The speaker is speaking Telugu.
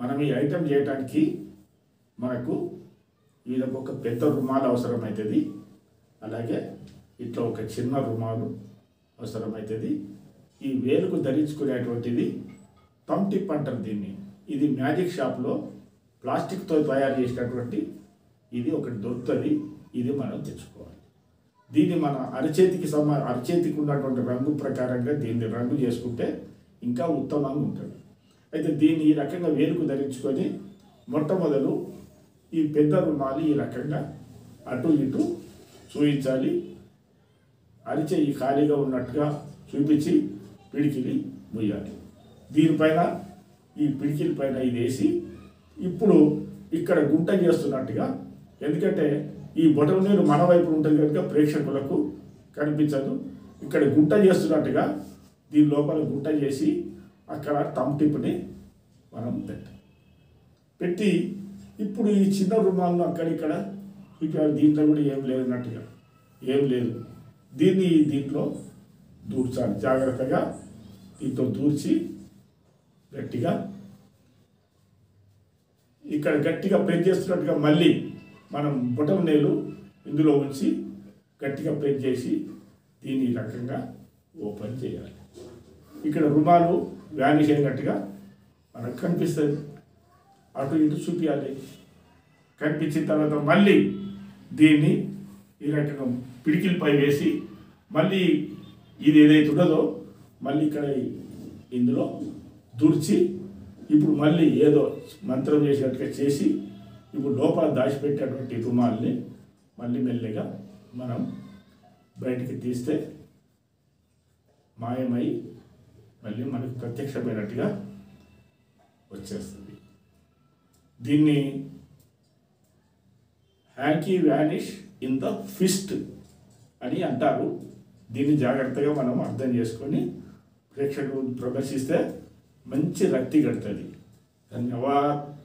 మనం ఈ ఐటెం చేయడానికి మనకు వీళ్ళకు ఒక పెద్ద రుమాలు అవసరమవుతుంది అలాగే ఇట్లా ఒక చిన్న రుమాలు అవసరమవుతుంది ఈ వేలుకు ధరించుకునేటువంటిది పమ్ టిప్ అంటారు దీన్ని ఇది మ్యాజిక్ షాప్లో ప్లాస్టిక్తో తయారు చేసినటువంటి ఇది ఒకటి దొరుకుతుంది ఇది మనం తెచ్చుకోవాలి దీన్ని మన అరచేతికి సమ అరచేతికి ఉన్నటువంటి రంగు ప్రకారంగా దీన్ని రంగు చేసుకుంటే ఇంకా ఉత్తమంగా ఉంటుంది అయితే దీన్ని ఈ రకంగా వేలుకు ధరించుకొని మొట్టమొదలు ఈ పెద్ద రుమాలు ఈ రకంగా అటు ఇటు చూపించాలి అరిచేయి ఖాళీగా ఉన్నట్టుగా చూపించి పిడికిలి ముయ్యాలి దీనిపైన ఈ పిడికిల పైన ఇది వేసి ఇప్పుడు ఇక్కడ గుంట చేస్తున్నట్టుగా ఎందుకంటే ఈ బొటన నీరు మన వైపు ఉంటుంది కనుక ప్రేక్షకులకు కనిపించదు ఇక్కడ గుంట చేస్తున్నట్టుగా దీని లోపల గుంట చేసి అక్కడ తమ్ టిప్ని మనం పెట్టాలి పెట్టి ఇప్పుడు ఈ చిన్న రుమాలను అక్కడిక్కడ చూపించాలి దీంట్లో కూడా ఏం లేదన్నట్టుగా ఏం లేదు దీన్ని దీంట్లో దూర్చాలి జాగ్రత్తగా దీంతో దూర్చి గట్టిగా ఇక్కడ గట్టిగా ప్రెస్ చేస్తున్నట్టుగా మళ్ళీ మనం బొటం నేలు ఇందులో ఉంచి గట్టిగా ప్రెస్ చేసి దీన్ని ఈ రకంగా ఓపెన్ చేయాలి ఇక్కడ రుమాలు వ్యానిష్ అయినట్టుగా మనకు కనిపిస్తుంది అటు ఇటు చూపించాలి కనిపించిన తర్వాత మళ్ళీ దీన్ని ఈ రకంగా పిడికిలపై వేసి మళ్ళీ ఇది ఏదైతే ఉన్నదో మళ్ళీ ఇక్కడ ఇందులో దూర్చి ఇప్పుడు మళ్ళీ ఏదో మంత్రం చేసినట్టుగా చేసి ఇప్పుడు లోపల దాచిపెట్టేటువంటి రుమాల్ని మళ్ళీ మెల్లిగా మనం బయటికి తీస్తే మాయమై మళ్ళీ మనకు ప్రత్యక్షమైనట్టుగా వచ్చేస్తుంది దీన్ని hankie vanish in the fist అని అంటారు దీన్ని జాగ్రత్తగా మనం అర్థం చేసుకొని ప్రేక్షకులు ప్రదర్శిస్తే మంచి రక్తి కడుతుంది ధన్యవాద్